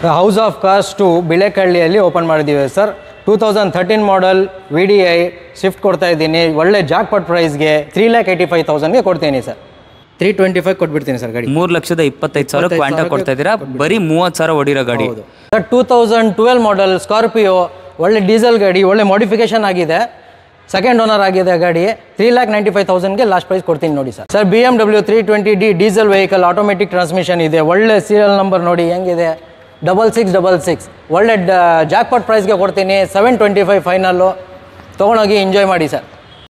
House of Cars two ಬಿಳೆಕಳ್ಳಿಯಲ್ಲಿ open ಮಾಡಿದ್ದೀವಿ sir two thousand thirteen model V D I Swift ಕೊಡ್ತಾ ಇದ್ದೀನಿ ಒಳ್ಳೆ ಜಾಕ್ಪಾಟ್ ಪ್ರೈಸ್ಗೆ ತ್ರೀ ಲ್ಯಾಕ್ ಏಯ್ಟಿ ಫೈವ್ ತೌಸಂಡ್ಗೆ ಕೊಡ್ತೀನಿ ಸರ್ ತ್ರೀ ಟ್ವೆಂಟಿ ಫೈವ್ ಕೊಟ್ಬಿಡ್ತೀನಿ ಸರ್ ಗಾಡಿ ಮೂರು ಲಕ್ಷದ ಇಪ್ಪತ್ತೈದು ಸಾವಿರ ಕ್ವಾಂಟ ಕೊಡ್ತಾ ಇದ್ದೀರಾ ಬರೀ ಮೂವತ್ತು ಸಾವಿರ ಹೊಡಿರೋ ಗಾಡಿ sir two thousand twelve model Scorpio ಒಳ್ಳೆ ಡೀಸೆಲ್ ಗಾಡಿ ಒಳ್ಳೆ ಮಾಡಿಫಿಕೇಶನ್ ಆಗಿದೆ ಸೆಕೆಂಡ್ ಓನರ್ ಆಗಿದೆ ಗಾಡಿ ತ್ರೀ ಲ್ಯಾಕ್ ನೈಂಟಿ ಫೈವ್ ತೌಸಂಡ್ಗೆ ಲಾಸ್ಟ್ ಪ್ರೈಸ್ ಕೊಡ್ತೀನಿ ನೋಡಿ sir sir B M W three twenty D diesel vehicle automatic transmission ಇದೆ ಒಳ್ಳೆ ಸೀರಿಯಲ್ ನಂಬರ್ ನೋಡಿ ಹೆಂಗಿದೆ ಡಬಲ್ ಸಿಕ್ಸ್ ಡಬಲ್ ಸಿಕ್ಸ್ ಒಳ್ಳೆ ಜಾಕ್ಪಾಟ್ ಪ್ರೈಸ್ಗೆ ಕೊಡ್ತೀನಿ ಸೆವೆನ್ ಟ್ವೆಂಟಿ ಫೈವ್ ಫೈನಲ್ಲು ತೊಗೊಂಡೋಗಿ ಎಂಜಾಯ್ ಮಾಡಿ sir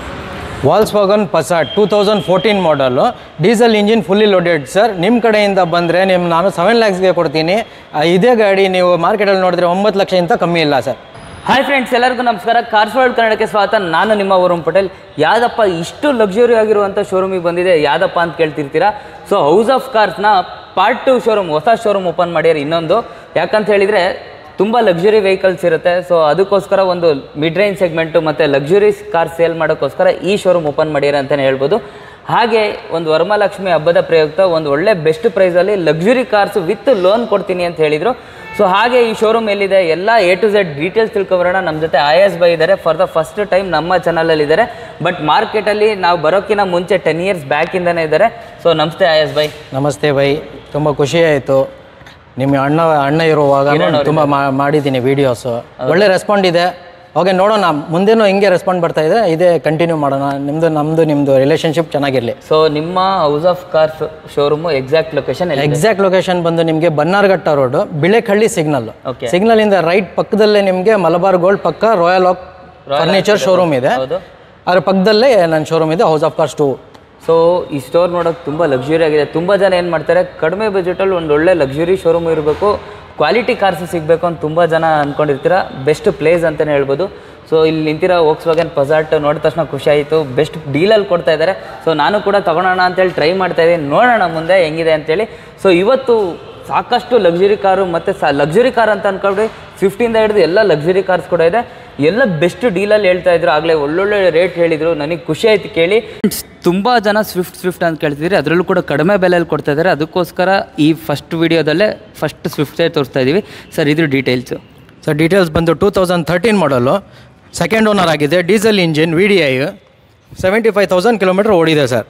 Volkswagen Passat two thousand fourteen ಮಾಡಲು diesel engine fully loaded sir ನಿಮ್ಮ ಕಡೆಯಿಂದ ಬಂದರೆ ನಿಮ್ಮ ನಾನು ಸೆವೆನ್ ಲ್ಯಾಕ್ಸ್ಗೆ ಕೊಡ್ತೀನಿ ಆ, ಇದೇ ಗಾಡಿ ನೀವು ಮಾರ್ಕೆಟಲ್ಲಿ ನೋಡಿದ್ರೆ ಒಂಬತ್ತು ಲಕ್ಷಕ್ಕಿಂತ ಕಮ್ಮಿ ಇಲ್ಲ ಸರ್ ಹಾಯ್ ಫ್ರೆಂಡ್ಸ್ ಎಲ್ಲರಿಗೂ ನಮಸ್ಕಾರ ಕಾರ್ಸ್ ವರ್ಲ್ಡ್ ಕನ್ನಡಕ್ಕೆ ಸ್ವಾಗತ ನಾನು ನಿಮ್ಮ ವರುಣ್ ಪಟೇಲ್ ಯಾವ್ದಪ್ಪ ಇಷ್ಟು ಲಕ್ಸುರಿ ಆಗಿರುವಂಥ ಶೋರೂಮಿಗೆ ಬಂದಿದೆ ಯಾವ್ದಪ್ಪ ಅಂತ ಕೇಳ್ತಿರ್ತೀರಾ ಸೊ ಹೌಸ್ ಆಫ್ ಕಾರ್ಸ್ನ ಪಾರ್ಟ್ ಟು ಶೋರೂಮ್ ಹೊಸ ಶೋರೂಮ್ ಓಪನ್ ಮಾಡ್ಯಾರ ಇನ್ನೊಂದು ಯಾಕಂತ ಹೇಳಿದರೆ ತುಂಬ ಲಕ್ಸುರಿ ವೆಹಿಕಲ್ಸ್ ಇರುತ್ತೆ ಸೊ ಅದಕ್ಕೋಸ್ಕರ ಒಂದು ಮಿಡ್ ರೇಂಜ್ ಸೆಗ್ಮೆಂಟು ಮತ್ತು ಲಕ್ಸುರಿ ಕಾರ್ ಸೇಲ್ ಮಾಡೋಕ್ಕೋಸ್ಕರ ಈ ಶೋರೂಮ್ ಓಪನ್ ಮಾಡ್ಯಾರ ಅಂತಲೇ ಹೇಳ್ಬೋದು ಹಾಗೆ ಒಂದು ವರಮಹಾಲಕ್ಷ್ಮಿ ಹಬ್ಬದ ಪ್ರಯುಕ್ತ ಒಂದು ಒಳ್ಳೆ ಬೆಸ್ಟ್ ಪ್ರೈಸಲ್ಲಿ ಲಕ್ಸುರಿ ಕಾರ್ಸ್ ವಿತ್ ಲೋನ್ ಕೊಡ್ತೀನಿ ಅಂತ ಹೇಳಿದರು ಸೊ ಹಾಗೆ ಈ ಶೋರೂಮ್ ಎಲ್ಲಿದೆ ಎಲ್ಲ ಎ ಟು ಝೆಡ್ ಡೀಟೇಲ್ಸ್ ತಿಳ್ಕೊಬರೋಣ ನಮ್ಮ ಜೊತೆ ಐ ಎಸ್ ಬೈ ಇದ್ದಾರೆ ಫಾರ್ ದ ಫಸ್ಟ್ ಟೈಮ್ ನಮ್ಮ ಚಾನಲಲ್ಲಿ ಇದ್ದಾರೆ ಬಟ್ ಮಾರ್ಕೆಟಲ್ಲಿ ನಾವು ಬರೋಕ್ಕಿಂತ ಮುಂಚೆ ಟೆನ್ ಇಯರ್ಸ್ ಬ್ಯಾಕಿಂದನೇ ಇದ್ದಾರೆ ಸೊ ನಮಸ್ತೆ ಐ ಎಸ್ ಬೈ ನಮಸ್ತೆ ಬೈ ತುಂಬ ಖುಷಿ ಆಯಿತು ನಿಮ್ಮ ಅಣ್ಣ ಅಣ್ಣ ಇರುವಾಗ ತುಂಬ ಮಾಡಿದ್ದೀನಿ ವೀಡಿಯೋಸು ಒಳ್ಳೆ ರೆಸ್ಪಾಂಡ್ ಇದೆ ಓಕೆ ನೋಡೋಣ ಮುಂದೇನೂ ಹಿಂಗೆ ರೆಸ್ಪಾಂಡ್ ಬರ್ತಾ ಇದೆ ಇದೇ ಕಂಟಿನ್ಯೂ ಮಾಡೋಣ ನಿಮ್ಮದು ನಮ್ಮದು ನಿಮ್ಮದು ರಿಲೇಷನ್ಶಿಪ್ ಚೆನ್ನಾಗಿರಲಿ ಸೊ ನಿಮ್ಮ House of Cars showroom exact location exact location ಬಂದು ನಿಮಗೆ Bannerghatta road Bilekahalli signal Okay. Signal ಇಂದ ರೈಟ್ ಪಕ್ಕದಲ್ಲೇ ನಿಮಗೆ ಮಲಬಾರ್ ಗೋಲ್ಡ್ ಪಕ್ಕ ರಾಯಲ್ ಆಕ್ ಫರ್ನಿಚರ್ ಶೋರೂಮ್ ಇದೆ ಹೌದು ಅದ್ರ ಪಕ್ಕದಲ್ಲೇ ನನ್ನ ಶೋರೂಮ್ ಇದೆ House of Cars two so ಈ ಸ್ಟೋರ್ ನೋಡೋಕೆ ತುಂಬ ಲಕ್ಸುರಿ ಆಗಿದೆ ತುಂಬ ಜನ ಏನು ಮಾಡ್ತಾರೆ ಕಡಿಮೆ ಬಜೆಟಲ್ಲಿ ಒಂದು ಒಳ್ಳೆ ಲಕ್ಸುರಿ ಶೋರೂಮ್ ಇರಬೇಕು ಕ್ವಾಲಿಟಿ ಕಾರ್ಸ್ ಸಿಗಬೇಕು ಅಂತ ತುಂಬ ಜನ ಅಂದ್ಕೊಂಡಿರ್ತೀರ ಬೆಸ್ಟ್ ಪ್ಲೇಸ್ ಅಂತಲೇ ಹೇಳ್ಬೋದು ಸೊ ಇಲ್ಲಿ ನಿಂತಿರೋ ವೋಕ್ಸ್ ವ್ಯಾಗನ್ ಪಜಾಟ್ ನೋಡಿದ ತಕ್ಷಣ ಖುಷಿ ಆಯಿತು ಬೆಸ್ಟ್ ಡೀಲಲ್ಲಿ ಕೊಡ್ತಾ ಇದ್ದಾರೆ ಸೊ ನಾನು ಕೂಡ ತಗೊಳ್ಳೋಣ ಅಂತೇಳಿ ಟ್ರೈ ಮಾಡ್ತಾ ಇದ್ದೀನಿ ನೋಡೋಣ ಮುಂದೆ ಹೆಂಗಿದೆ ಅಂತೇಳಿ ಸೊ ಇವತ್ತು ಸಾಕಷ್ಟು ಲಕ್ಸುರಿ ಕಾರು ಮತ್ತು ಸಾ ಲಕ್ಸುರಿ ಕಾರ್ ಅಂತ ಅಂದ್ಕೊಂಡ್ರೆ ಫಿಫ್ಟಿಯಿಂದ ಹಿಡಿದು ಎಲ್ಲ ಲಕ್ಸುರಿ ಕಾರ್ಸ್ ಕೂಡ ಇದೆ ಎಲ್ಲ ಬೆಸ್ಟ್ ಡೀಲಲ್ಲಿ ಹೇಳ್ತಾ ಇದ್ರು ಆಗಲೇ ಒಳ್ಳೊಳ್ಳೆ ರೇಟ್ ಹೇಳಿದರು ನನಗೆ ಖುಷಿ ಆಯ್ತು ಕೇಳಿ ತುಂಬ ಜನ ಸ್ವಿಫ್ಟ್ ಸ್ವಿಫ್ಟ್ ಅಂತ ಕೇಳ್ತಿದ್ರಿ ಅದರಲ್ಲೂ ಕೂಡ ಕಡಿಮೆ ಬೆಲೆಯಲ್ಲಿ ಕೊಡ್ತಾ ಇದ್ದಾರೆ ಅದಕ್ಕೋಸ್ಕರ ಈ ಫಸ್ಟ್ ವಿಡಿಯೋದಲ್ಲೇ ಫಸ್ಟ್ ಸ್ವಿಫ್ಟೇ ತೋರಿಸ್ತಾ ಇದ್ದೀವಿ ಸರ್ ಇದು ಡೀಟೇಲ್ಸು ಸರ್ ಡೀಟೇಲ್ಸ್ ಬಂದು two thousand thirteen model second owner ಆಗಿದೆ diesel engine V D I seventy five thousand kilometre ಓಡಿದೆ ಸರ್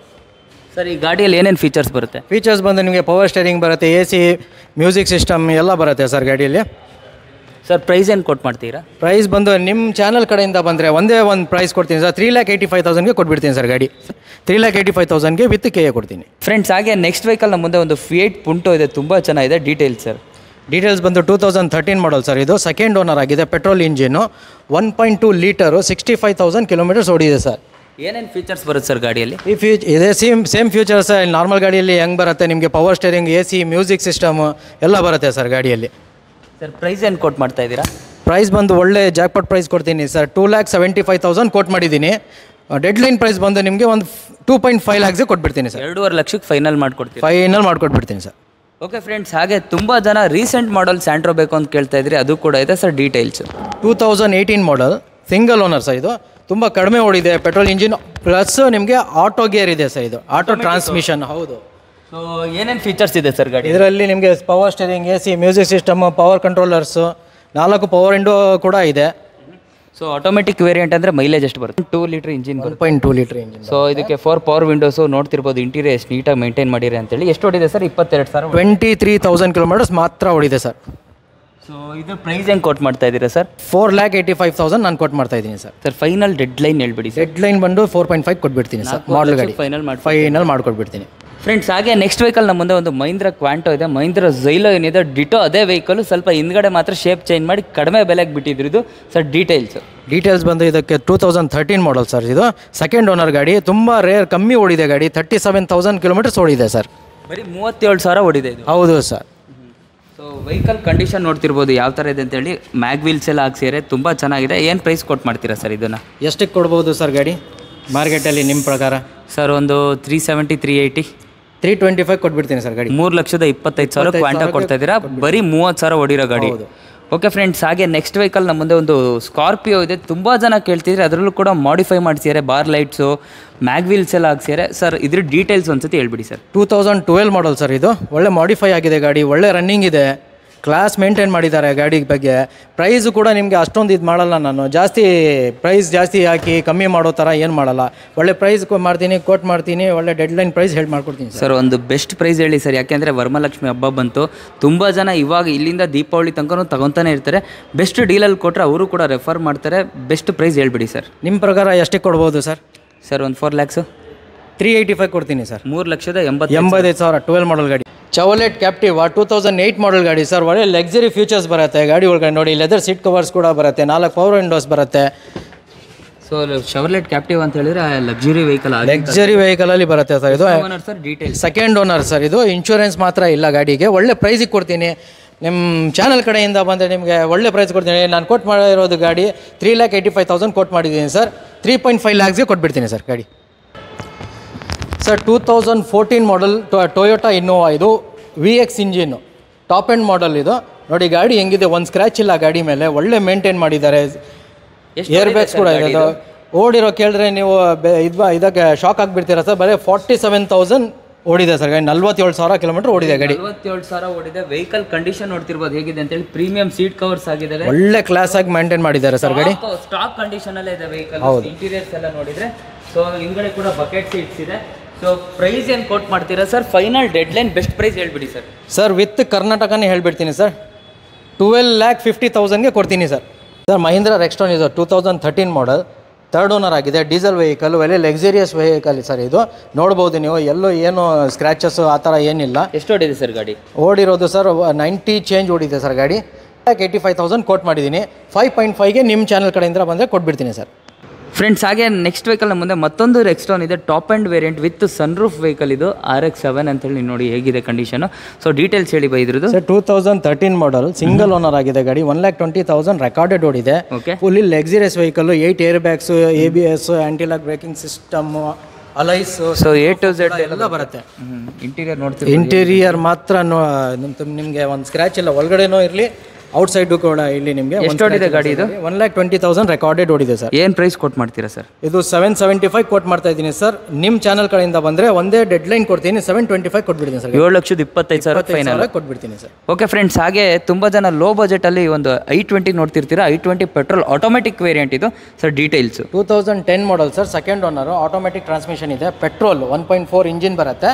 ಸರ್ ಈ ಗಾಡಿಯಲ್ಲಿ ಏನೇನು ಫೀಚರ್ಸ್ ಬರುತ್ತೆ ಫೀಚರ್ಸ್ ಬಂದು ನಿಮಗೆ ಪವರ್ ಸ್ಟೇರಿಂಗ್ ಬರುತ್ತೆ ಎ ಸಿ ಮ್ಯೂಸಿಕ್ ಸಿಸ್ಟಮ್ ಎಲ್ಲ ಬರುತ್ತೆ ಸರ್ ಗಾಡಿಯಲ್ಲಿ ಸರ್ ಪ್ರೈಸ್ ಏನು ಕೊಟ್ಟು ಮಾಡ್ತೀರಾ ಪ್ರೈಸ್ ಬಂದು ನಿಮ್ಮ ಚಾನಲ್ ಕಡೆಯಿಂದ ಬಂದರೆ ಒಂದೇ ಒಂದು ಪ್ರೈಸ್ ಕೊಡ್ತೀನಿ sir three lakh eighty five ತೌಸಂಡ್ಗೆ ಕೊಟ್ಬಿಡ್ತೀನಿ ಸರ್ ಗಾಡಿ ತ್ರೀ ಲ್ಯಾಕ್ ಏಯ್ಟಿ ಫೈವ್ ತೌಸಂಡ್ಗೆ ವಿತ್ ಕೆ ಎ ಕೊಡ್ತೀನಿ ಫ್ರೆಂಡ್ಸ್ ಹಾಗೆ ನೆಕ್ಸ್ಟ್ ವೆಹಿಕಲ್ ನಮ್ಮ ಮುಂದೆ ಒಂದು ಫಿಯೇಟ್ ಪುಂಟೋ ಇದೆ ತುಂಬ ಚೆನ್ನಾಗಿದೆ ಡೀಟೇಲ್ಸ್ ಸರ್ ಡೀಟೇಲ್ಸ್ ಬಂದು two thousand thirteen model sir ಇದು ಸೆಕೆಂಡ್ ಓನರ್ ಆಗಿದೆ petrol engine one point two litre sixty five thousand kilometres ಓಡಿದೆ ಸರ್ ಏನೇನು ಫೀಚರ್ಸ್ ಬರುತ್ತೆ ಸರ್ ಗಾಡಿಯಲ್ಲಿ ಈ ಫ್ಯೂಚ್ ಇದೇ ಸೇಮ್ ಸೇಮ್ ಫ್ಯೂಚರ್ಸ್ ನಾರ್ಮಲ್ ಗಾಡಿಯಲ್ಲಿ ಹೆಂಗೆ ಬರುತ್ತೆ ನಿಮಗೆ power steering A C music system ಎಲ್ಲ ಬರುತ್ತೆ ಸರ್ ಗಾಡಿಯಲ್ಲಿ ಸರ್ ಪ್ರೈಸ್ ಏನು ಕೊಟ್ಟು ಮಾಡ್ತಾ ಇದ್ದೀರಾ ಪ್ರೈಸ್ ಬಂದು ಒಳ್ಳೆ ಜಾಕ್ಪಾಟ್ ಪ್ರೈಸ್ ಕೊಡ್ತೀನಿ sir two lakh seventy five thousand quote ಮಾಡಿದ್ದೀನಿ ಡೆಡ್ ಲೈನ್ ಪ್ರೈಸ್ ಬಂದು ನಿಮಗೆ ಒಂದು ಟೂ ಪಾಯಿಂಟ್ ಫೈವ್ ಲ್ಯಾಕ್ಸ್ಗೆ ಕೊಟ್ಬಿಡ್ತೀನಿ ಸರ್ ಎರಡೂವರೆ ಲಕ್ಷಕ್ಕೆ ಫೈನಲ್ ಮಾಡಿಕೊಡ್ತೀರಾ ಫೈನಲ್ ಮಾಡ್ಕೊಟ್ಬಿಡ್ತೀನಿ ಸರ್ ಓಕೆ ಫ್ರೆಂಡ್ಸ್ ಹಾಗೆ ತುಂಬ ಜನ ರೀಸೆಂಟ್ ಮಾಡಲ್ ಸ್ಯಾಂಟ್ರೋ ಬೇಕು ಅಂತ ಕೇಳ್ತಾ ಇದ್ರಿ ಅದು ಕೂಡ ಇದೆ sir details two thousand eighteen model single owner sir ಇದು ತುಂಬ ಕಡಿಮೆ ಓಡಿದೆ ಪೆಟ್ರೋಲ್ ಇಂಜಿನ್ ಪ್ಲಸ್ ನಿಮಗೆ ಆಟೋ ಗೇರ್ ಇದೆ ಸರ್ ಇದು ಆಟೋ ಟ್ರಾನ್ಸ್ಮಿಷನ್ ಹೌದು ಸೊ ಏನೇನು ಫೀಚರ್ಸ್ ಇದೆ ಸರ್ ಗಾಡಿ ಇದರಲ್ಲಿ ನಿಮಗೆ power steering A C music system power controllers ನಾಲ್ಕು ಪವರ್ ವಿಂಡೋ ಕೂಡ ಇದೆ ಸೊ ಆಟೋಮೆಟಿಕ್ ವೇರಿಯಂಟ್ ಅಂದರೆ ಮೈಲೇಜ್ ಎಷ್ಟು ಬರುತ್ತೆ two litre engine one point two litre engine so ಇದಕ್ಕೆ ಫೋರ್ ಪವರ್ ವಿಂಡೋಸು ನೋಡ್ತಿರ್ಬೋದು ಇಂಟೀರಿಯರ್ ಎಷ್ಟು ನೀಟಾಗಿ ಮೇಂಟೈನ್ ಮಾಡಿರಿ ಅಂತೇಳಿ ಎಷ್ಟು ಹೊಡಿದೆ ಸರ್ ಇಪ್ಪತ್ತೆರಡು ಸಾವಿರ ಟ್ವೆಂಟಿ ತ್ರೀ ತೌಸಂಡ್ ಕಿಲೋಮೀಟರ್ಸ್ ಮಾತ್ರ ಓಡಿದೆ ಸರ್ ಸೊ ಇದು ಪ್ರೈಸ್ ಹೆಂಗೆ ಕೊಟ್ಟು ಮಾಡ್ತಾ ಇದ್ದೀರಾ sir four lakh eighty five thousand ನಾನು ಕೊಟ್ಟು ಮಾಡ್ತಾ ಇದ್ದೀನಿ sir sir final deadline ಹೇಳ್ಬಿಡಿ ಸರ್ ಡೆಡ್ ಲೈನ್ ಬಂದು ಫೋರ್ ಪಾಯಿಂಟ್ ಫೈವ್ ಕೊಟ್ಬಿಡ್ತೀನಿ ಸರ್ ಮಾಡಲ್ ಗಾಡಿ ಫೈನಲ್ ಮಾಡಿ ಫೈನಲ್ ಮಾಡ್ಕೊಟ್ಬಿಡ್ತೀನಿ ಫ್ರೆಂಡ್ಸ್ ಹಾಗೆ ನೆಕ್ಸ್ಟ್ ವೆಹಿಕಲ್ ನಮ್ಮ ಮುಂದೆ ಒಂದು ಮಹೀಂದ್ರ ಕ್ವಾಂಟೋ ಇದೆ ಮಹೀಂದ್ರ ಝೈಲೋ ಏನಿದೆ ಡಿಟೋ ಅದೇ ವೆಹಿಕಲ್ ಸ್ವಲ್ಪ ಹಿಂದ್ಗಡೆ ಮಾತ್ರ ಶೇಪ್ ಚೇಂಜ್ ಮಾಡಿ ಕಡಿಮೆ ಬೆಲೆಗೆ ಬಿಟ್ಟಿದ್ರು ಇದು ಸರ್ ಡೀಟೇಲ್ಸ್ ಡೀಟೇಲ್ಸ್ ಬಂದು ಇದಕ್ಕೆ two thousand thirteen model sir ಇದು ಸೆಕೆಂಡ್ ಓನರ್ ಗಾಡಿ ತುಂಬ ರೇರ್ ಕಮ್ಮಿ ಓಡಿದೆ ಗಾಡಿ ತರ್ಟಿ ಸೆವೆನ್ ತೌಸಂಡ್ ಕಿಲೋಮೀಟರ್ಸ್ ಓಡಿದೆ ಸರ್ ಬರೀ ಮೂವತ್ತೇಳು ಸಾವಿರ ಹೊಡಿದೆ ಇದು ಹೌದು ಸರ್ ಸೊ ವೆಹಿಕಲ್ ಕಂಡೀಷನ್ ನೋಡ್ತಿರ್ಬೋದು ಯಾವ ಥರ ಇದೆ ಅಂತೇಳಿ ಮ್ಯಾಗ್ ವೀಲ್ಸ್ ಎಲ್ಲ ಹಾಕ್ಸಿದ್ರೆ ತುಂಬ ಚೆನ್ನಾಗಿದೆ ಏನು ಪ್ರೈಸ್ ಕೊಟ್ಟು ಮಾಡ್ತೀರಾ ಸರ್ ಇದನ್ನು ಎಷ್ಟಕ್ಕೆ ಕೊಡ್ಬೋದು ಸರ್ ಗಾಡಿ ಮಾರ್ಕೆಟಲ್ಲಿ ನಿಮ್ಮ ಪ್ರಕಾರ ಸರ್ ಒಂದು three seventy three eighty three twenty five ಕೊಟ್ಬಿಡ್ತೀನಿ ಸರ್ ಗಾಡಿ ಮೂರು ಲಕ್ಷದ ಇಪ್ಪತ್ತೈದು ಸಾವಿರ ಕ್ವಾಂಟ ಕೊಡ್ತಾ ಇದ್ದೀರಾ ಬರೀ ಮೂವತ್ತು ಸಾವಿರ ಹೊಡಿರೋ ಗಾಡಿ ಓಕೆ ಫ್ರೆಂಡ್ಸ್ ಹಾಗೆ ನೆಕ್ಸ್ಟ್ ವೆಹಿಕಲ್ ನಮ್ಮ ಮುಂದೆ ಒಂದು ಸ್ಕಾರ್ಪಿಯೋ ಇದೆ ತುಂಬ ಜನ ಕೇಳ್ತಿದ್ರೆ ಅದರಲ್ಲೂ ಕೂಡ ಮಾಡಿಫೈ ಮಾಡಿಸಿದ್ದಾರೆ ಬಾರ್ ಲೈಟ್ಸು ಮ್ಯಾಗ್ ವೀಲ್ಸ್ ಎಲ್ಲ ಹಾಕ್ಸಿದ್ದಾರೆ ಸರ್ ಇದ್ರ ಡೀಟೇಲ್ಸ್ ಒಂದ್ಸತಿ ಹೇಳ್ಬಿಡಿ sir two thousand twelve model sir ಇದು ಒಳ್ಳೆ ಮಾಡಿಫೈ ಆಗಿದೆ ಗಾಡಿ ಒಳ್ಳೆ ರನ್ನಿಂಗ್ ಇದೆ ಕ್ಲಾಸ್ ಮೇಂಟೈನ್ ಮಾಡಿದ್ದಾರೆ ಗಾಡಿ ಬಗ್ಗೆ ಪ್ರೈಸು ಕೂಡ ನಿಮಗೆ ಅಷ್ಟೊಂದು ಇದು ಮಾಡಲ್ಲ ನಾನು ಜಾಸ್ತಿ ಪ್ರೈಸ್ ಜಾಸ್ತಿ ಹಾಕಿ ಕಮ್ಮಿ ಮಾಡೋ ಥರ ಏನು ಮಾಡಲ್ಲ ಒಳ್ಳೆ ಪ್ರೈಸ್ ಮಾಡ್ತೀನಿ ಕೋಟ್ ಮಾಡ್ತೀನಿ ಒಳ್ಳೆ ಡೆಡ್ಲೈನ್ ಪ್ರೈಸ್ ಹೇಳಿ ಮಾಡ್ಕೊಡ್ತೀನಿ ಸರ್ ಸರ್ ಒಂದು ಬೆಸ್ಟ್ ಪ್ರೈಸ್ ಹೇಳಿ ಸರ್ ಯಾಕೆಂದರೆ ವರಮಹಾಲಕ್ಷ್ಮಿ ಹಬ್ಬ ಬಂತು ತುಂಬ ಜನ ಇವಾಗ ಇಲ್ಲಿಂದ ದೀಪಾವಳಿ ತನಕನೂ ತಗೊತಾನೆ ಇರ್ತಾರೆ ಬೆಸ್ಟ್ ಡೀಲಲ್ಲಿ ಕೊಟ್ಟರೆ ಅವರು ಕೂಡ ರೆಫರ್ ಮಾಡ್ತಾರೆ ಬೆಸ್ಟ್ ಪ್ರೈಸ್ ಹೇಳ್ಬಿಡಿ ಸರ್ ನಿಮ್ಮ ಪ್ರಕಾರ ಎಷ್ಟಕ್ಕೆ ಕೊಡ್ಬೋದು ಸರ್ ಸರ್ ಒಂದು four lakhs three eighty five ಕೊಡ್ತೀನಿ ಸರ್ ಮೂರು ಲಕ್ಷದ ಎಂಬತ್ತು ಎಂಬತ್ತೈದು ಸಾವಿರ ಟ್ವೆಲ್ ಮಾಡಲ್ ಗಾಡಿ Chevrolet Captiva two thousand eight model ಗಾಡಿ ಸರ್ ಒಳ್ಳೆ ಲಕ್ಸರಿ ಫೀಚರ್ಸ್ ಬರುತ್ತೆ ಗಾಡಿ ಒಳಗಡೆ ನೋಡಿ ಲೆದರ್ ಸೀಟ್ ಕವರ್ಸ್ ಕೂಡ ಬರುತ್ತೆ ನಾಲ್ಕು ಪವರ್ ವಿಂಡೋಸ್ ಬರುತ್ತೆ ಸೊ ಶವರ್ಲೆಟ್ ಕ್ಯಾಪ್ಟಿವ್ ಅಂತ ಹೇಳಿದ್ರೆ ಲಕ್ಸುರಿ ವೆಹಿಕಲ್ ಆಗಿ ಲಕ್ಸರಿ ವೆಹಿಕಲಲ್ಲಿ ಬರುತ್ತೆ ಸರ್ ಇದು owner sir details second owner sir ಇದು ಇನ್ಶೂರೆನ್ಸ್ ಮಾತ್ರ ಇಲ್ಲ ಗಾಡಿಗೆ ಒಳ್ಳೆ ಪ್ರೈಸಿಗೆ ಕೊಡ್ತೀನಿ ನಿಮ್ಮ ಚಾನಲ್ ಕಡೆಯಿಂದ ಬಂದರೆ ನಿಮಗೆ ಒಳ್ಳೆ ಪ್ರೈಸ್ ಕೊಡ್ತೀನಿ ನಾನು ಕೋಟ್ ಮಾಡಿರೋದು ಗಾಡಿ three lakh eighty five thousand quote ಮಾಡಿದ್ದೀನಿ ಸರ್ ತ್ರೀ ಪಾಯಿಂಟ್ ಫೈವ್ ಲ್ಯಾಕ್ಸ್ಗೆ ಕೊಟ್ಬಿಡ್ತೀನಿ ಸರ್ ಗಾಡಿ sir two thousand fourteen model Toyota Innova ಇದು V X engine top end model ಇದು ನೋಡಿ ಗಾಡಿ ಹೆಂಗಿದೆ ಒಂದು ಸ್ಕ್ರ್ಯಾಚ್ ಇಲ್ಲ ಗಾಡಿ ಮೇಲೆ ಒಳ್ಳೆ ಮೇಂಟೈನ್ ಮಾಡಿದ್ದಾರೆ ಏರ್ ಬ್ಯಾಗ್ಸ್ ಕೂಡ ಇದೆ ಅದು ಓಡಿರೋ ಕೇಳಿದ್ರೆ ನೀವು ಬೆ- ಇದು ಇದಕ್ಕೆ ಶಾಕ್ ಆಗಿಬಿಡ್ತೀರಾ ಸರ್ ಬರೀ ಫಾರ್ಟಿ ಸೆವೆನ್ ತೌಸಂಡ್ ಓಡಿದೆ ಸರ್ ಗಾಡಿ ನಲ್ವತ್ತೇಳು ಸಾವಿರ ಕಿಲೋಮೀಟರ್ ಓಡಿದೆ ಗಾಡಿ ನಲವತ್ತೇಳು ಸಾವಿರ ಓಡಿದೆ ವೆಹಿಕಲ್ ಕಂಡೀಷನ್ ನೋಡ್ತಿರ್ಬೋದು ಹೇಗಿದೆ ಅಂತೇಳಿ ಪ್ರೀಮಿಯಂ ಸೀಟ್ ಕವರ್ಸ್ ಆಗಿದ್ದಾರೆ ಒಳ್ಳೆ ಕ್ಲಾಸ್ ಆಗಿ ಮೇಂಟೈನ್ ಮಾಡಿದ್ದಾರೆ ಸರ್ ಗಾಡಿ ಸ್ಟಾಕ್ ಕಂಡೀಷನ್ ಅಲ್ಲೇ ಇದೆ ವೆಹಿಕಲ್ ಇಂಟೀರಿಯರ್ಸ್ ಎಲ್ಲ ನೋಡಿದ್ರೆ ಸೊ ಹಿಂದ್ಗಡೆ ಕೂಡ ಬಕೆಟ್ ಸೀಟ್ಸ್ ಇದೆ ಸೊ ಪ್ರೈಸ್ ಏನು ಕೋಟ್ ಮಾಡ್ತೀರಾ sir final deadline best price ಹೇಳ್ಬಿಡಿ ಸರ್ ಸರ್ ವಿತ್ ಕರ್ನಾಟಕನೇ ಹೇಳ್ಬಿಡ್ತೀನಿ ಸರ್ ಟ್ವೆಲ್ ಲ್ಯಾಕ್ ಫಿಫ್ಟಿ ತೌಸಂಡ್ಗೆ ಕೊಡ್ತೀನಿ ಸರ್ ಸರ್ ಮಹೀಂದ್ರ ರೆಕ್ಸ್ಟೋನ್ ಇದು two thousand thirteen model third owner ಆಗಿದೆ ಡೀಸೆಲ್ ವೆಹಿಕಲ್ ಒಳ್ಳೆ ಲಕ್ಸುರಿಯಸ್ ವೆಹಿಕಲ್ ಸರ್ ಇದು ನೋಡ್ಬೋದು ನೀವು ಎಲ್ಲೂ ಏನು ಸ್ಕ್ರ್ಯಾಚಸ್ ಆ ಥರ ಏನಿಲ್ಲ ಎಷ್ಟು ಓಡಿದೆ ಸರ್ ಗಾಡಿ ಓಡಿರೋದು ಸರ್ ನೈಂಟಿ ಚೇಂಜ್ ಓಡಿದೆ ಸರ್ ಗಾಡಿ lakh eighty five thousand quote ಮಾಡಿದ್ದೀನಿ ಫೈವ್ ಪಾಯಿಂಟ್ ಫೈವ್ಗೆ ನಿಮ್ಮ ಚಾನಲ್ ಕಡೆಯಿಂದ ಬಂದರೆ ಕೊಟ್ಬಿಡ್ತೀನಿ ಸರ್ ಫ್ರೆಂಡ್ಸ್ ಹಾಗೆ ನೆಕ್ಸ್ಟ್ ವೆಹಿಕಲ್ ಮುಂದೆ ಮತ್ತೊಂದು ರೆಕ್ಸ್ಟೋನ್ ಇದೆ top end variant with sunroof vehicle ಇದು ಆರ್ ಎಕ್ಸ್ ಸೆವೆನ್ ಅಂತೇಳಿ ನೋಡಿ ಹೇಗಿದೆ ಕಂಡೀಷನು ಸೊ ಡೀಟೇಲ್ಸ್ ಹೇಳಿ ಬೈ ಇದ್ರದ್ದು sir two thousand thirteen model single owner ಆಗಿದೆ ಗಾಡಿ one lakh twenty thousand recorded ಓಡಿದೆ okay fully luxurious vehicle eight air bags A B S antilock braking system alloys so A to Z ಎಲ್ಲ ಬರುತ್ತೆ interior ನೋಡ್ತೀವಿ interior ಮಾತ್ರ ನಿಮಗೆ ಒಂದು scratch ಇಲ್ಲ ಒಳಗಡೆನೂ ಇರಲಿ ಔಟ್ ಸೈಡು ಕೂಡ ಇಲ್ಲಿ ನಿಮಗೆ ಎಷ್ಟು ಓಡಿದೆ ಗಾಡಿ ಇದು one lakh twenty thousand recorded ಓಡಿದೆ ಸರ್ ಏನು ಪ್ರೈಸ್ ಕೊಟ್ ಮಾಡ್ತೀರಾ ಸರ್ ಇದು ಸೆವೆನ್ ಸೆವೆಂಟಿ ಫೈವ್ ಕೋಟ್ ಮಾಡ್ತಾ ಇದ್ದೀನಿ ಸರ್ ನಿಮ್ಮ ಚಾನಲ್ ಕಡೆಯಿಂದ ಬಂದರೆ ಒಂದೇ ಡೆಡ್ ಲೈನ್ ಕೊಡ್ತೀನಿ ಸೆವೆನ್ ಟ್ವೆಂಟಿ ಫೈವ್ ಕೊಟ್ಬಿಡ್ತೀನಿ ಸರ್ ಏಳು ಲಕ್ಷದ ಇಪ್ಪತ್ತೈದು ಸಾವಿರ ಫೈನಲ್ ಸಾವಿರ ಕೊಟ್ಬಿಡ್ತೀನಿ ಸರ್ ಓಕೆ ಫ್ರೆಂಡ್ಸ್ ಹಾಗೆ ತುಂಬ ಜನ ಲೋ ಬಜೆಟಲ್ಲಿ ಒಂದು ಐ ಟ್ವೆಂಟಿ ನೋಡ್ತಿರ್ತೀರಾ I twenty petrol automatic variant ಇದು sir details two thousand ten model sir second owner automatic transmission ಇದೆ petrol one point four engine ಬರುತ್ತೆ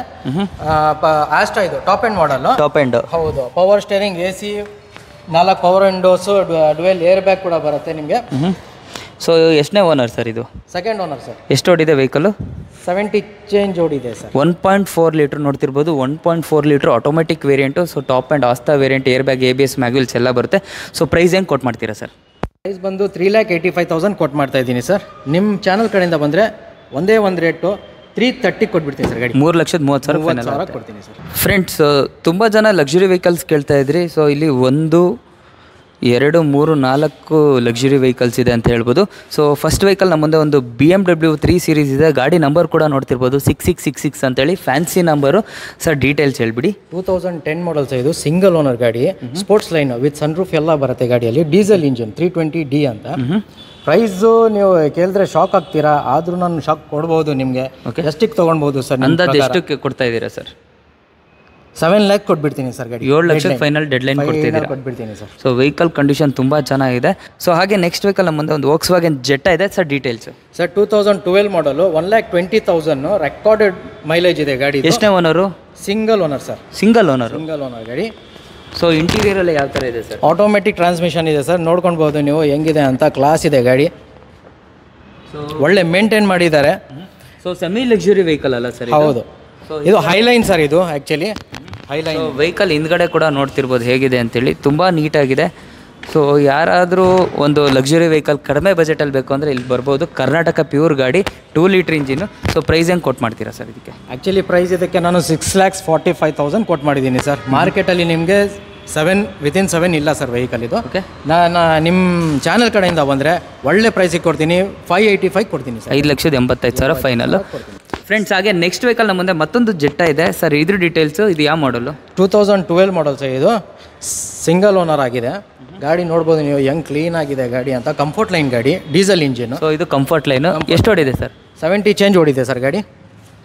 ಆಸ್ಟಾ ಇದು top end model top end ಹೌದು ಪವರ್ ಸ್ಟೇರಿಂಗ್ ಎ ಸಿ ನಾಲ್ಕು power windows dual air bag ಕೂಡ ಬರುತ್ತೆ ನಿಮಗೆ so ಎಷ್ಟನೇ owner sir ಇದು ಸೆಕೆಂಡ್ ಓನರ್ ಸರ್ ಎಷ್ಟು ಓಡಿದೆ ವೆಹಿಕಲ್ ಸೆವೆಂಟಿ ಚೇಂಜ್ ಓಡಿದೆ sir one point four litre ನೋಡ್ತಿರ್ಬೋದು one point four litre automatic variant so top end Asta variant air bag A B S mag wheels ಎಲ್ಲ ಬರುತ್ತೆ so price ಹೆಂಗೆ ಕೊಟ್ಟು ಮಾಡ್ತೀರಾ ಸರ್ ಪ್ರೈಸ್ ಬಂದು three lakh eighty five thousand ಕೊಟ್ಟು ಮಾಡ್ತಾ ಇದ್ದೀನಿ ಸರ್ ನಿಮ್ಮ ಚಾನಲ್ ಕಡೆಯಿಂದ ಬಂದರೆ ಒಂದೇ ಒಂದು ರೇಟು ತ್ರೀ ತರ್ಟಿ ಕೊಟ್ಬಿಡ್ತೀನಿ ಸರ್ ಗಾಡಿ ಮೂರು ಲಕ್ಷದ ಮೂವತ್ತು ಸಾವಿರ ಮೂವತ್ತು ಫೈನಲ್ ಸಾವಿರ ಕೊಡ್ತೀನಿ ಸರ್ ಫ್ರೆಂಡ್ಸ್ ತುಂಬ ಜನ ಲಕ್ಸುರಿ ವೆಹಿಕಲ್ಸ್ ಕೇಳ್ತಾ ಇದ್ರಿ ಸೊ ಇಲ್ಲಿ ಒಂದು ಎರಡು ಮೂರು ನಾಲ್ಕು ಲಕ್ಸುರಿ ವೆಹಿಕಲ್ಸ್ ಇದೆ ಅಂತ ಹೇಳ್ಬೋದು ಸೊ ಫಸ್ಟ್ ವೆಹಿಕಲ್ ನಮ್ಮ ಮುಂದೆ ಒಂದು B M W three series ಇದೆ ಗಾಡಿ ನಂಬರ್ ಕೂಡ ನೋಡ್ತಿರ್ಬೋದು ಸಿಕ್ಸ್ ಸಿಕ್ಸ್ ಸಿಕ್ಸ್ ಸಿಕ್ಸ್ ಅಂತೇಳಿ ಫ್ಯಾನ್ಸಿ ನಂಬರು ಸರ್ ಡೀಟೇಲ್ಸ್ ಹೇಳ್ಬಿಡಿ ಟೂ ತೌಸಂಡ್ ಟೆನ್ ಮಾಡಲ್ಸ್ ಇದು ಸಿಂಗಲ್ ಓನರ್ ಗಾಡಿ ಸ್ಪೋರ್ಟ್ಸ್ ಲೈನ್ ವಿತ್ ಸನ್ರೂಫ್ ಎಲ್ಲ ಬರುತ್ತೆ ಗಾಡಿಯಲ್ಲಿ diesel engine three twenty D ಅಂತ ಪ್ರೈಸು ನೀವು ಕೇಳಿದ್ರೆ ಶಾಕ್ ಆಗ್ತೀರಾ ಆದ್ರೂ ನಾನು ಶಾಕ್ ಕೊಡ್ಬೋದು ನಿಮಗೆ ಎಷ್ಟಕ್ಕೆ ತೊಗೊಳ್ಬೋದು ಸರ್ ಅಂದಾಜು ಎಷ್ಟಕ್ಕೆ ಕೊಡ್ತಾ ಇದ್ದೀರಾ ಸರ್ ಸೆವೆನ್ ಲ್ಯಾಕ್ ಕೊಟ್ಬಿಡ್ತೀನಿ ಸರ್ ಗಾಡಿ ಏಳು ಲಕ್ಷದ ಫೈನಲ್ ಡೆಡ್ಲೈನ್ ಕೊಡ್ತಿದ್ದೀರಾ ಕೊಟ್ಬಿಡ್ತೀನಿ ಸರ್ ಸೊ ವೆಹಿಕಲ್ ಕಂಡೀಷನ್ ತುಂಬ ಚೆನ್ನಾಗಿದೆ ಸೊ ಹಾಗೆ ನೆಕ್ಸ್ಟ್ ವೆಹಿಕಲ್ ನಮ್ಮ ಮುಂದೆ ಒಂದು ವೋಕ್ಸ್ ವ್ಯಾಗನ್ ಜೆಟ್ಟ ಇದೆ sir details sir two thousand twelve model one lakh twenty thousand recorded mileage ಇದೆ ಗಾಡಿ ಎಷ್ಟನೇ owner single owner sir single owner single owner ಗಾಡಿ ಸೊ ಇಂಟೀರಿಯರ್ ಎಲ್ಲ ಯಾವ ಥರ ಇದೆ ಸರ್ ಆಟೋಮೆಟಿಕ್ ಟ್ರಾನ್ಸ್ಮಿಷನ್ ಇದೆ ಸರ್ ನೋಡ್ಕೊಳ್ಬೋದು ನೀವು ಹೆಂಗಿದೆ ಅಂತ ಕ್ಲಾಸ್ ಇದೆ ಗಾಡಿ ಸೊ ಒಳ್ಳೆ ಮೇಂಟೈನ್ ಮಾಡಿದ್ದಾರೆ ಸೊ ಸೆಮಿ ಲಕ್ಸುರಿ ವೆಹಿಕಲ್ ಅಲ್ಲ ಸರ್ ಹೌದು ಇದು ಹೈಲೈನ್ ಸರ್ ಇದು ಆ್ಯಕ್ಚುಲಿ ಹೈಲೈನ್ ವೆಹಿಕಲ್ ಹಿಂದ್ಗಡೆ ಕೂಡ ನೋಡ್ತಿರ್ಬೋದು ಹೇಗಿದೆ ಅಂತೇಳಿ ತುಂಬ ನೀಟಾಗಿದೆ ಸೊ ಯಾರಾದರೂ ಒಂದು ಲಕ್ಸುರಿ ವೆಹಿಕಲ್ ಕಡಿಮೆ ಬಜೆಟಲ್ಲಿ ಬೇಕು ಅಂದರೆ ಇಲ್ಲಿ ಬರ್ಬೋದು ಕರ್ನಾಟಕ ಪ್ಯೂರ್ ಗಾಡಿ two litre engine so price ಹೆಂಗೆ ಕೊಟ್ಟು ಮಾಡ್ತೀರಾ ಸರ್ ಇದಕ್ಕೆ ಆ್ಯಕ್ಚುಲಿ ಪ್ರೈಸ್ ಇದಕ್ಕೆ ನಾನು six lakhs forty five thousand ಕೊಟ್ಟು ಮಾಡಿದ್ದೀನಿ ಸರ್ ಮಾರ್ಕೆಟಲ್ಲಿ ನಿಮಗೆ ಸೆವೆನ್ ವಿತಿನ್ ಸೆವೆನ್ ಇಲ್ಲ ಸರ್ ವೆಹಿಕಲ್ ಇದು ಓಕೆ ನಾನು ನಿಮ್ಮ ಚಾನಲ್ ಕಡೆಯಿಂದ ಬಂದರೆ ಒಳ್ಳೆ ಪ್ರೈಸಿಗೆ ಕೊಡ್ತೀನಿ ಫೈವ್ ಏಯ್ಟಿ ಫೈವ್ ಕೊಡ್ತೀನಿ ಸರ್ ಐದು ಲಕ್ಷದ ಎಂಬತ್ತೈದು ಸಾವಿರ ಫೈನಲ್ ಫ್ರೆಂಡ್ಸ್ ಹಾಗೆ ನೆಕ್ಸ್ಟ್ ವೆಹಿಕಲ್ ನಮ್ಮ ಮುಂದೆ ಮತ್ತೊಂದು ಜೆಟ್ಟ ಇದೆ ಸರ್ ಇದ್ರ ಡೀಟೇಲ್ಸು ಇದು ಯಾವ model two thousand twelve model sir ಇದು ಸಿಂಗಲ್ ಓನರ್ ಆಗಿದೆ ಗಾಡಿ ನೋಡ್ಬೋದು ನೀವು ಹೆಂಗ್ ಕ್ಲೀನ್ ಆಗಿದೆ ಗಾಡಿ ಅಂತ ಕಂಫರ್ಟ್ ಲೈನ್ ಗಾಡಿ ಡೀಸೆಲ್ ಇಂಜಿನ್ ಸೊ ಇದು ಕಂಫರ್ಟ್ ಲೈನು ಎಷ್ಟು ಓಡಿದೆ ಸರ್ ಸೆವೆಂಟಿ ಚೇಂಜ್ ಓಡಿದೆ ಸರ್ ಗಾಡಿ ಸೊ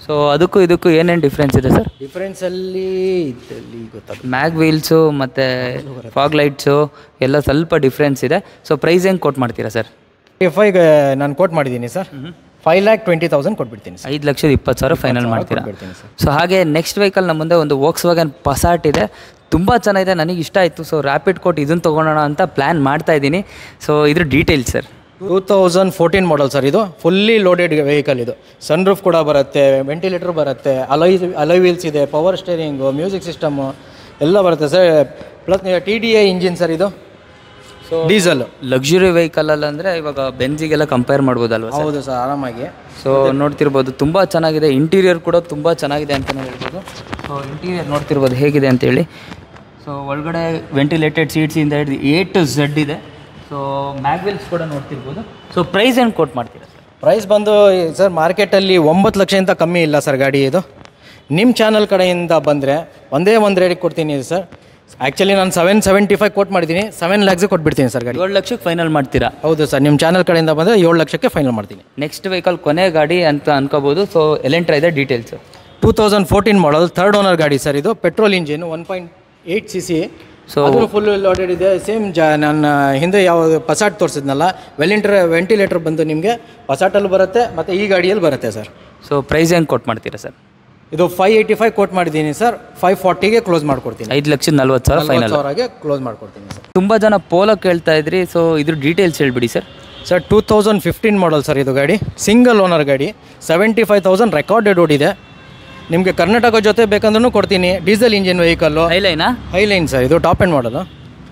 ಸೊ ಅದಕ್ಕೂ ಇದಕ್ಕೂ ಏನೇನು ಡಿಫ್ರೆನ್ಸ್ ಇದೆ ಸರ್ ಡಿಫ್ರೆನ್ಸಲ್ಲಿ ಇದರಲ್ಲಿ ಗೊತ್ತಾಗ ಮ್ಯಾಗ್ ವೀಲ್ಸು ಮತ್ತು ಫಾಗ್ ಲೈಟ್ಸು ಎಲ್ಲ ಸ್ವಲ್ಪ ಡಿಫ್ರೆನ್ಸ್ ಇದೆ ಸೊ ಪ್ರೈಸ್ ಹೆಂಗೆ ಕೊಟ್ ಮಾಡ್ತೀರಾ ಸರ್ ಫೈಗೆ ನಾನು ಕೋಟ್ ಮಾಡಿದ್ದೀನಿ sir five lakh twenty thousand ಕೊಟ್ಬಿಡ್ತೀನಿ ಸರ್ ಐದು ಲಕ್ಷದ ಇಪ್ಪತ್ತು ಸಾವಿರ ಫೈನಲ್ ಮಾಡ್ತೀರಾ ಕೊಟ್ಬಿಡ್ತೀನಿ ಸರ್ ಸೊ ಹಾಗೆ ನೆಕ್ಸ್ಟ್ ವೆಹಿಕಲ್ ನಮ್ಮ ಮುಂದೆ ಒಂದು ವೋಕ್ಸ್ ವ್ಯಾಗನ್ ಪಸಾಟ್ ಇದೆ ತುಂಬ ಚೆನ್ನಾಗಿದೆ ನನಗೆ ಇಷ್ಟ ಆಯಿತು ಸೊ ರ್ಯಾಪಿಡ್ ಕೋಟ್ ಇದನ್ನು ತೊಗೊಳೋಣ ಅಂತ ಪ್ಲ್ಯಾನ್ ಮಾಡ್ತಾ ಇದ್ದೀನಿ ಸೊ ಇದ್ರ details sir two thousand fourteen model sir ಇದು ಫುಲ್ಲಿ ಲೋಡೆಡ್ ವೆಹಿಕಲ್ ಇದು ಸನ್ ರೂಫ್ ಕೂಡ ಬರುತ್ತೆ ವೆಂಟಿಲೇಟರ್ ಬರುತ್ತೆ ಅಲೈ ಅಲೈ ವೀಲ್ಸ್ ಇದೆ ಪವರ್ ಸ್ಟೇರಿಂಗು ಮ್ಯೂಸಿಕ್ ಸಿಸ್ಟಮು ಎಲ್ಲ ಬರುತ್ತೆ sir plus T D I engine sir ಇದು ಸೊ ಡೀಸೆಲ್ ಲಕ್ಸುರಿ ವೆಹಿಕಲಲ್ಲಿ ಅಂದರೆ ಇವಾಗ ಬೆಂಜಿಗೆಲ್ಲ ಕಂಪೇರ್ ಮಾಡ್ಬೋದಲ್ವಾ ಸರ್ ಹೌದು ಸರ್ ಆರಾಮಾಗಿ ಸೊ ನೋಡ್ತಿರ್ಬೋದು ತುಂಬ ಚೆನ್ನಾಗಿದೆ ಇಂಟೀರಿಯರ್ ಕೂಡ ತುಂಬ ಚೆನ್ನಾಗಿದೆ ಅಂತಲೇ ಹೇಳ್ಬೋದು ಸೊ ಇಂಟೀರಿಯರ್ ನೋಡ್ತಿರ್ಬೋದು ಹೇಗಿದೆ ಅಂತೇಳಿ ಸೊ ಒಳಗಡೆ ವೆಂಟಿಲೇಟೆಡ್ ಸೀಟ್ಸಿಂದ ಹಿಡಿದು ಎ ಟು ಝಡ್ ಇದೆ ಸೊ ಮ್ಯಾಗ್ವೆಲ್ಸ್ ಕೂಡ ನೋಡ್ತಿರ್ಬೋದು ಸೊ ಪ್ರೈಸ್ ಏನು ಕೋಟ್ ಮಾಡ್ತೀರಾ ಸರ್ ಪ್ರೈಸ್ ಬಂದು ಸರ್ ಮಾರ್ಕೆಟಲ್ಲಿ ಒಂಬತ್ತು ಲಕ್ಷಕ್ಕಿಂತ ಕಮ್ಮಿ ಇಲ್ಲ ಸರ್ ಗಾಡಿ ಇದು ನಿಮ್ಮ ಚಾನಲ್ ಕಡೆಯಿಂದ ಬಂದರೆ ಒಂದೇ ಒಂದು ರೇಟಿಗೆ ಕೊಡ್ತೀನಿ ಸರ್ ಆ್ಯಕ್ಚುಲಿ ನಾನು ಸೆವೆನ್ ಸೆವೆಂಟಿ ಫೈವ್ ಕೋಟ್ ಮಾಡಿದ್ದೀನಿ ಸೆವೆನ್ ಲ್ಯಾಕ್ಸಿಗೆ ಕೊಟ್ಬಿಡ್ತೀನಿ ಸರ್ ಗಾಡಿ ಏಳು ಲಕ್ಷಕ್ಕೆ ಫೈನಲ್ ಮಾಡ್ತೀರಾ ಹೌದು ಸರ್ ನಿಮ್ಮ ಚಾನಲ್ ಕಡೆಯಿಂದ ಬಂದರೆ ಏಳು ಲಕ್ಷಕ್ಕೆ ಫೈನಲ್ ಮಾಡ್ತೀನಿ ನೆಕ್ಸ್ಟ್ ವೆಹಿಕಲ್ ಕೊನೆ ಗಾಡಿ ಅಂತ ಅನ್ಕೋಬೋದು ಸೊ ಎಲೆಂಟ್ರಾ ಇದೆ details two thousand fourteen model third owner ಗಾಡಿ ಸರ್ ಇದು petrol engine one point eight C C so ಅದು ಫುಲ್ ಲೋಡೆಡ್ ಇದೆ ಸೇಮ್ ಜ ನನ್ನ ಹಿಂದೆ ಯಾವ ಪಸಾಟ್ ತೋರಿಸಿದ್ನಲ್ಲ ವೆಲಿಂಟರ್ ವೆಂಟಿಲೇಟರ್ ಬಂದು ನಿಮಗೆ ಪಸಾಟಲ್ಲೂ ಬರುತ್ತೆ ಮತ್ತು ಈ ಗಾಡಿಯಲ್ಲಿ ಬರುತ್ತೆ ಸರ್ ಸೊ ಪ್ರೈಸ್ ಹೆಂಗೆ ಕೊಟ್ ಮಾಡ್ತೀರಾ ಸರ್ ಇದು ಫೈವ್ ಏಯ್ಟಿ ಫೈವ್ ಕೋಟ್ ಮಾಡಿದ್ದೀನಿ ಸರ್ ಫೈವ್ ಫಾರ್ಟಿಗೆ ಕ್ಲೋಸ್ ಮಾಡ್ಕೊಡ್ತೀನಿ ಐದು ಲಕ್ಷದ ನಲ್ವತ್ತು ಸಾವಿರ ಫೈನಲ್ ಸಾವಿರಗೆ ಕ್ಲೋಸ್ ಮಾಡ್ಕೊಡ್ತೀನಿ ಸರ್ ತುಂಬ ಜನ ಪೋಲೋ ಕೇಳ್ತಾ ಇದ್ರಿ ಸೊ ಇದ್ರ ಡೀಟೇಲ್ಸ್ ಹೇಳ್ಬಿಡಿ sir sir two thousand fifteen model sir ಇದು ಗಾಡಿ ಸಿಂಗಲ್ ಓನರ್ ಗಾಡಿ ಸೆವೆಂಟಿ ಫೈವ್ ತೌಸಂಡ್ ರೆಕಾರ್ಡೆಡ್ ಓಡಿದೆ ನಿಮಗೆ ಕರ್ನಾಟಕ ಜೊತೆ ಬೇಕಂದ್ರೂ ಕೊಡ್ತೀನಿ ಡೀಸೆಲ್ ಇಂಜಿನ್ ವೆಹಿಕಲ್ಲು ಹೈಲೈನಾ ಹೈಲೈನ್ ಸರ್ ಇದು top end model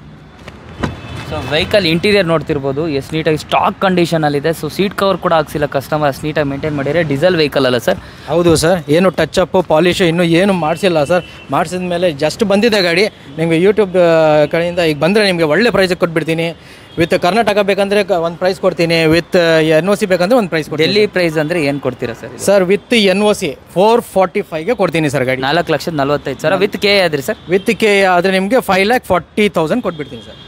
so vehicle interior ನೋಡ್ತಿರ್ಬೋದು ಎಷ್ಟು ನೀಟಾಗಿ ಸ್ಟಾಕ್ ಕಂಡೀಷನಲ್ಲಿದೆ ಸೊ ಸೀಟ್ ಕವರ್ ಕೂಡ ಹಾಕ್ಸಿಲ್ಲ ಕಸ್ಟಮರ್ಸ್ ನೀಟಾಗಿ ಮೇಂಟೈನ್ ಮಾಡಿದ್ರೆ ಡೀಸೆಲ್ ವೆಹಿಕಲ್ ಅಲ್ಲ ಸರ್ ಹೌದು ಸರ್ ಏನು ಟಚ್ ಅಪ್ಪು ಪಾಲಿಶು ಇನ್ನೂ ಏನು ಮಾಡಿಸಿಲ್ಲ ಸರ್ ಮಾಡಿಸಿದ ಮೇಲೆ ಜಸ್ಟ್ ಬಂದಿದೆ ಗಾಡಿ ನಿಮಗೆ ಯೂಟ್ಯೂಬ್ ಕಡೆಯಿಂದ ಈಗ ಬಂದರೆ ನಿಮಗೆ ಒಳ್ಳೆ ಪ್ರೈಸಿಗೆ ಕೊಟ್ಬಿಡ್ತೀನಿ ವಿತ್ ಕರ್ನಾಟಕ ಬೇಕಂದರೆ ಒಂದು ಪ್ರೈಸ್ ಕೊಡ್ತೀನಿ ವಿತ್ ಎನ್ ಒ ಸಿ ಬೇಕಂದ್ರೆ ಒಂದು ಪ್ರೈಸ್ ಕೊಡ್ತೀನಿ ಡೆಲ್ಲಿ ಪ್ರೈಸ್ ಅಂದರೆ ಏನು ಕೊಡ್ತೀರಾ ಸರ್ ಇದು? Sir with N O C four forty ಫೈವ್ಗೆ ಕೊಡ್ತೀನಿ ಸರ್ ಗಾಡಿ ನಾಲ್ಕು ಲಕ್ಷದ ನಲ್ವತ್ತೈದು ಸಾವಿರ ವಿತ್ ಕೆ ಆದ್ರಿ ಸರ್ ವಿತ್ ಕೆ ಆದರೆ ನಿಮಗೆ ಫೈವ್ ಲ್ಯಾಕ್ ಫಾರ್ಟಿ ತೌಸಂಡ್ ಕೊಟ್ಬಿಡ್ತೀನಿ ಸರ್